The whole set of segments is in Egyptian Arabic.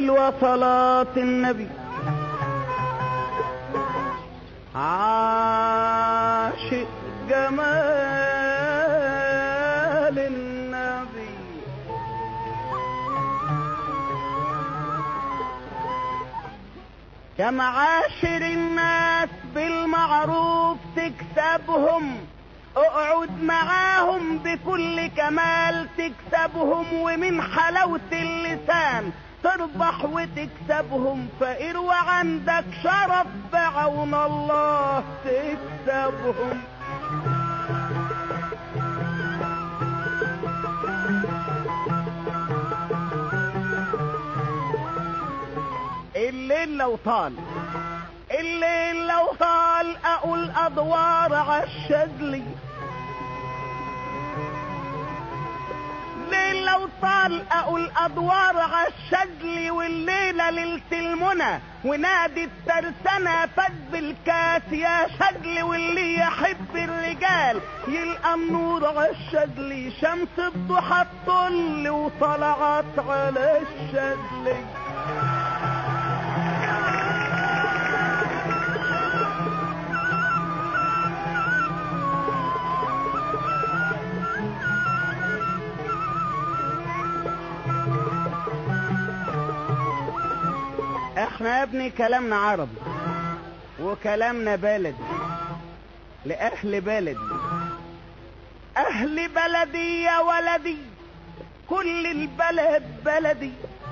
وصلاة النبي عاشق جمال النبي يا معاشر الناس بالمعروف تكسبهم اقعد معاهم بكل كمال تكسبهم ومن حلاوة اللسان تربح وتكسبهم فقير وعندك شرف بعون الله تكسبهم الليل لو طال الليل لو طال اقول ادوار عالشجلي الليل لو طال اقول ادوار عالشجلي والليله ليله المنى ونادي الترسانة فد بالكاس يا شجلي واللي يحب الرجال يلقى النور عالشجلي شمس الضحى تطل وطلعت على الشجلي احنا يا ابني كلامنا عربي وكلامنا بلدي لأهل بلدي أهل بلدي يا ولدي كل البلد بلدي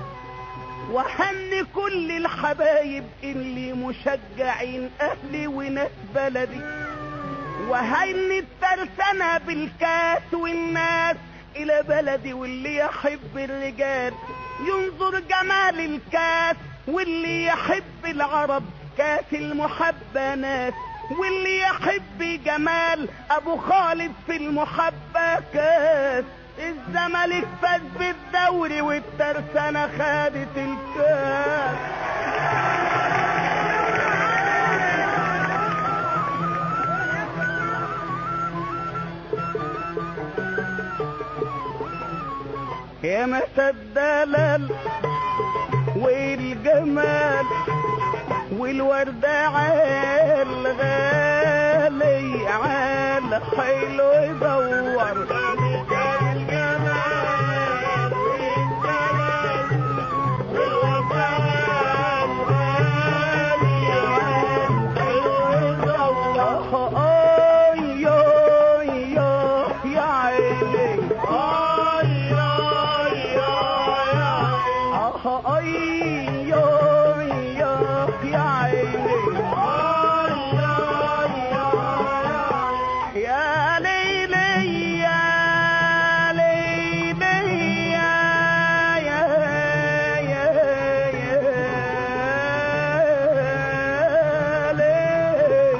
وهن كل الحبايب اللي مشجعين أهلي وناس بلدي وهن الترسانة بالكاس والناس إلى بلدي واللي يحب الرجال ينظر جمال الكاس واللي يحب العرب كاس المحبة ناس واللي يحب جمال ابو خالد في المحبة كاس الزمالك فاز بالدوري والترسانة خدت الكاس يا مسا الدلال والجمال والوردة عال غالي عال حلو يدور آي آي يا عيني آه آي يا يا يا عيني يا ليلي يا ليلي يا يا يا يا ليل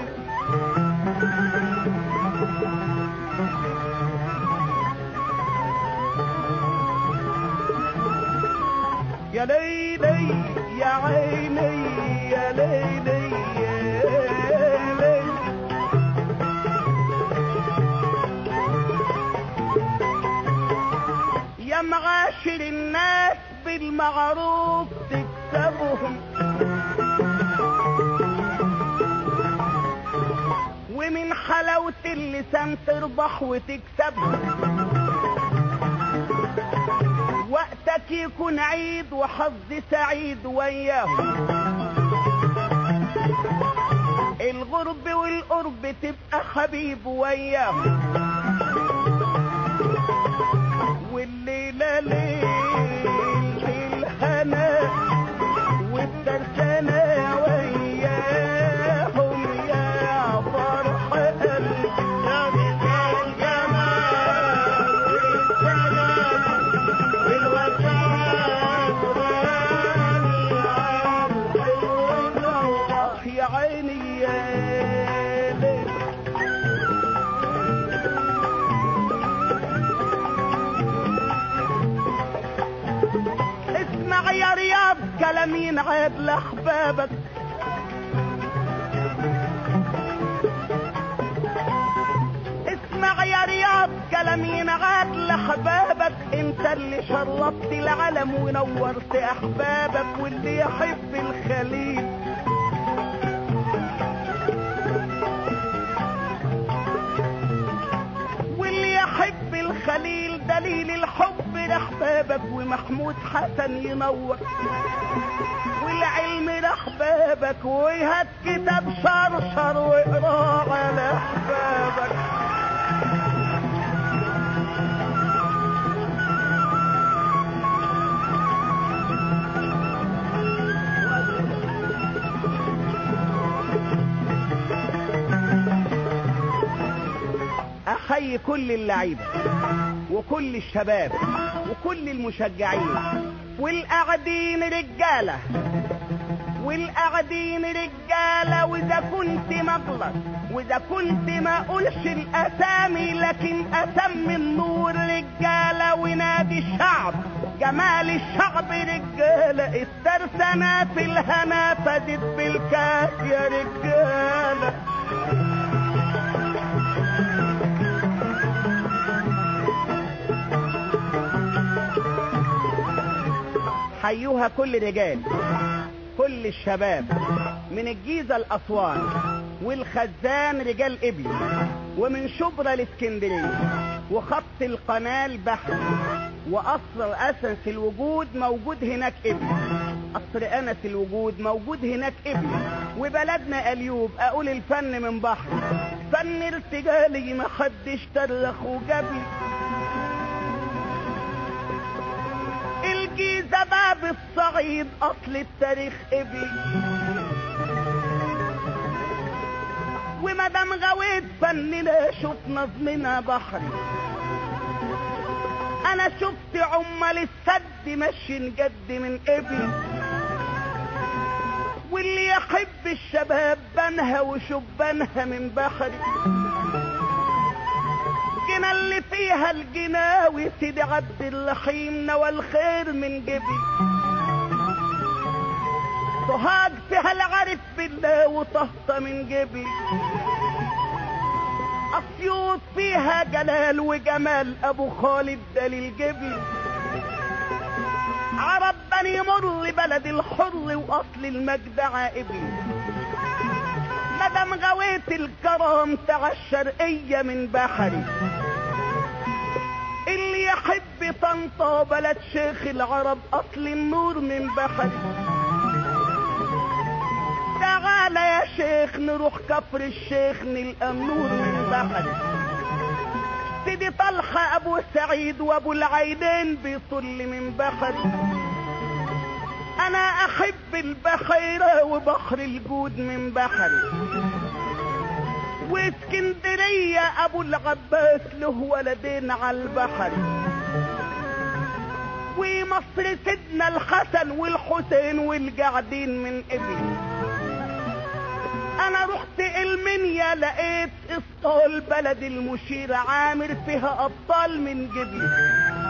يا ليلي يا عيني يا ليلي يا ليلي يا معاشر الناس بالمعروف تكسبهم ومن حلاوة اللسان تربح وتكسبهم وقتك يكون عيد وحظ سعيد وياهم الغرب والقرب تبقى حبيب وياهم والليلة ليل الهنا والترسانة وياهم يا فرح قلبي يا عيني يا ليل اسمع يا رياض كلام ينعاد لاحبابك اسمع يا رياض كلام ينعاد لاحبابك شبابك انت اللي شرفت العالم ونورت احبابك واللي يحب الخليل واللي يحب الخليل دليل الحب لاحبابك ومحمود حسن ينور والعلم لاحبابك وهات كتاب شرشر واقراه على احبابك احيي كل اللعيبه وكل الشباب وكل المشجعين والقاعدين رجاله والقاعدين رجاله واذا كنت مغلط واذا كنت ما اقولش الاسامي لكن اسمي النور رجاله ونادي الشعب جمال الشعب رجاله الترسانه في الهنا فدت بالكاس يا رجاله حيوها كل رجال كل الشباب من الجيزة الأسوان والخزان رجال إبلي ومن شبرا الاسكندرية وخط القناة البحر وقصر أسس الوجود موجود هناك إبلي قصر أنس الوجود موجود هناك إبلي وبلدنا أليوب أقول الفن من بحر فن ارتجالي محدش ترخ وجابلي الجيزة باب الصعيد أصل التاريخ إبلي ومدام غويت فننا شوف نظمنا بحري أنا شفت عمال السد ماشي جد من إبلي واللي يحب الشباب بنها وشبانها من بحري الجنة اللي فيها الجناوي سيدي عبد الرحيم نوى الخير من جبي سوهاج فيها العارف بالله وطهطة من جبي اسيوط فيها جلال وجمال ابو خالد دليل جبي عرب بني مر بلد الحر واصل المجد عائبي مدام غويت الكرم تاع الشرقية من بحري اللي يحب طنطا بلد شيخ العرب اصل النور من بحري تعالى يا شيخ نروح كفر الشيخ نلقى النور من بحري سيدي طلحة ابو سعيد وابو العيدين بيطل من بحري انا احب البحيرة وبحر الجود من بحري واسكندرية ابو العباس له ولدين على البحر ومصر سيدنا الحسن والحسين والقاعدين من ابلي انا رحت المنيا لقيت اسطول بلد المشير عامر فيها ابطال من جبلي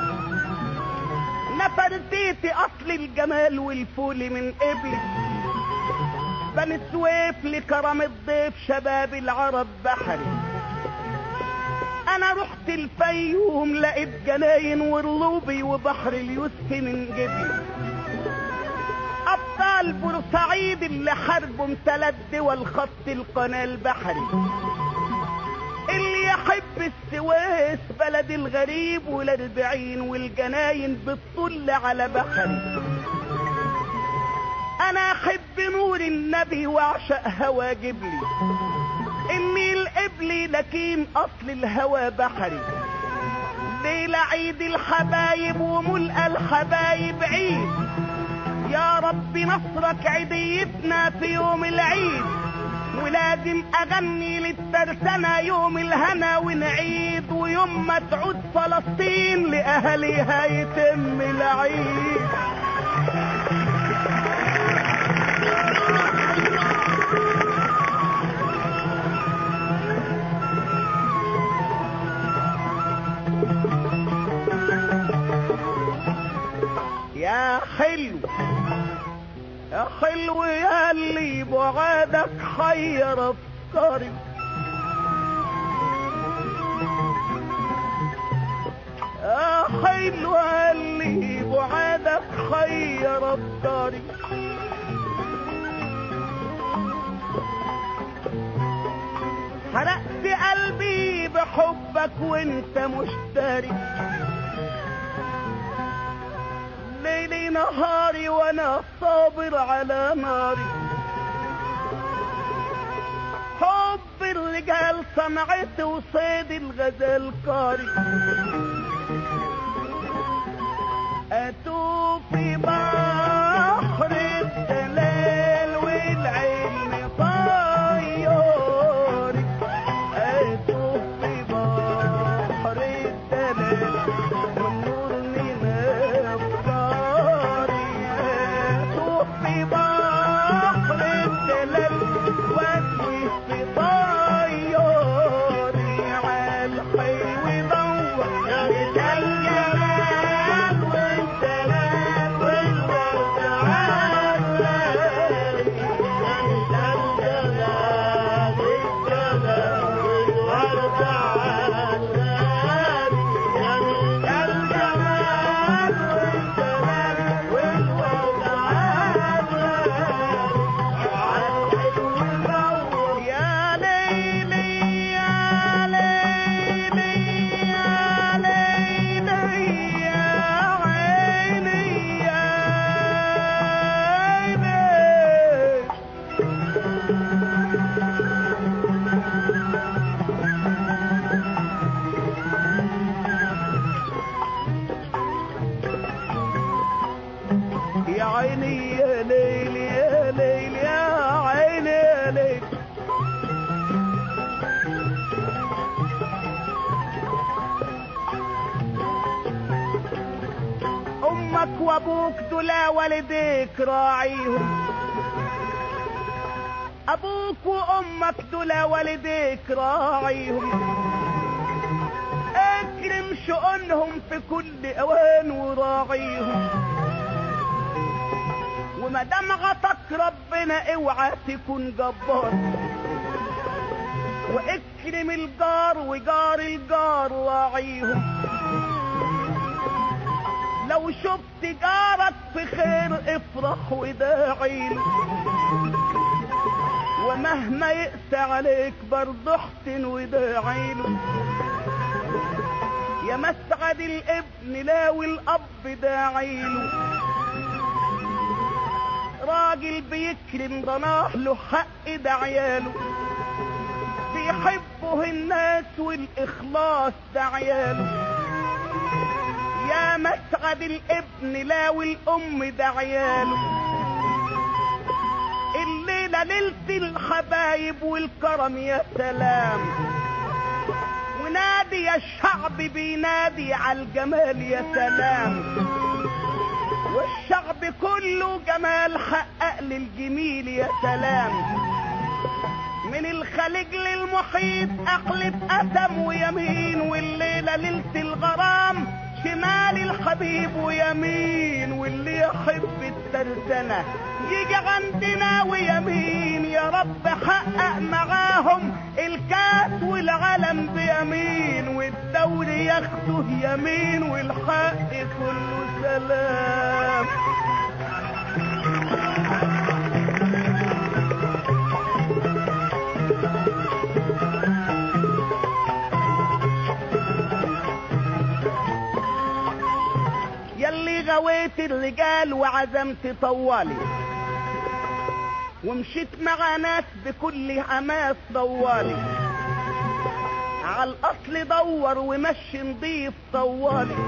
نفرتيتي اصل الجمال والفول من ابلي بني سويف لكرم الضيف شباب العرب بحري انا رحت الفيوم لقيت جناين واللوبي وبحر اليوسف من جبلي ابطال بورسعيد اللي حاربوا ثلاث دول خط القناه البحري اللي يحب السويس بلد الغريب والاربعين والجناين بتطل على بحري انا احب نور النبي واعشق هوا جبلي النيل قبلي لكيم اصل الهوى بحري ليلة عيد الحبايب وملقى الحبايب عيد يا رب نصرك عيديتنا في يوم العيد ولازم اغني للترسانة يوم الهنا ونعيد ويوم ما تعود فلسطين لاهاليها يتم العيد يا حلو يا حلو يا اللي بعادك حير افكاري يا حلو الليل وقال بعادك خير افكاري حرقت قلبي بحبك وانت مشتري ليلي نهاري وانا صابر على ناري حب الرجال صنعت وصيد الغزال قاري اتوب في بحر الدلال والعلم طياري اتوب في بحر الدلال والنور من افكاري اتوب في بحر الدلال وادوي في طياري عالحلو دور يا الجمال والسلام والورد عالي يا الجمال والسلام والورد عالي يا الجمال والسلام والورد عالي يا ليلي يا ليلي يا ليلي يا عيني يا عيني يا عيني يا ليل يا ليل يا عيني يا ليل امك وابوك دول والديك راعيهم ابوك وامك دول والديك راعيهم اكرم شؤونهم في كل اوان وراعيهم وما دام غطك ربنا اوعى تكون جبار واكرم الجار وجار الجار راعيهم لو شفت جارك في خير افرح وداعيله ومهما يقسى عليك برضه احسن وداعيله يا مسعد الابن لا والاب داعيله راجل بيكرم ضناه له حق ده عياله بيحبه الناس والاخلاص ده عياله يا مسعد الابن لا والام ده عياله الليلة ليلة الحبايب والكرم يا سلام ونادي يا الشعب بينادي على الجمال يا سلام والشعب كله جمال حقق للجميل يا سلام من الخليج للمحيط اقلب قسم ويمين والليله ليله الغرام شمال الحبيب ويمين واللي يحب الترسنة يجي عندنا ويمين يا رب حقق معاهم الكاس والعلم بيمين والدوري ياخده يمين والحق كله سلام يلي غويت الرجال وعزمت طوالي ومشيت مع ناس بكل حماس طوالي على الاصل دور ومشي نضيف طوالي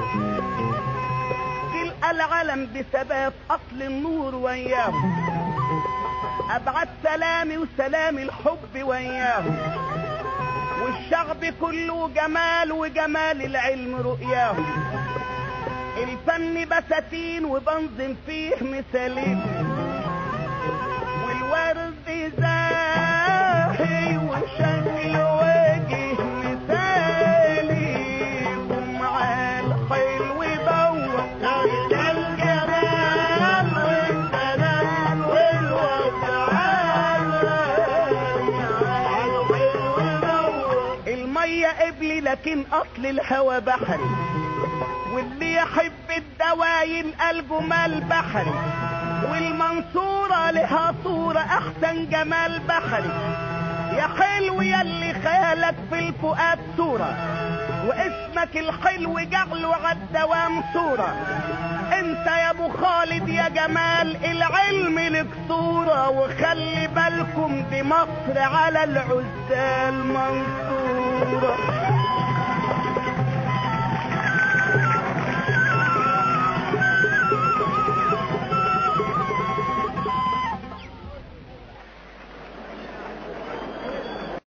تلقى العلم بثبات اصل النور وياهم ابعد سلامي وسلام الحب وياهم والشعب كله جمال وجمال العلم رؤياهم الفن بساتين وبنظم فيه مثالين والورد زاهي وشكل وجه مثالي ومع الحلو دور الجمال والسلام والوسعان المية قبلي لكن اصل الهوى بحري واللي يحب الدواين الجمال بحري والمنصورة لها صورة احسن جمال بحري يا حلو يلي خيالك في الفؤاد صورة واسمك الحلو جعله عالدوام صورة انت يا ابو خالد يا جمال العلم لك صورة وخلي بالكم دي مصر على العزال منصورة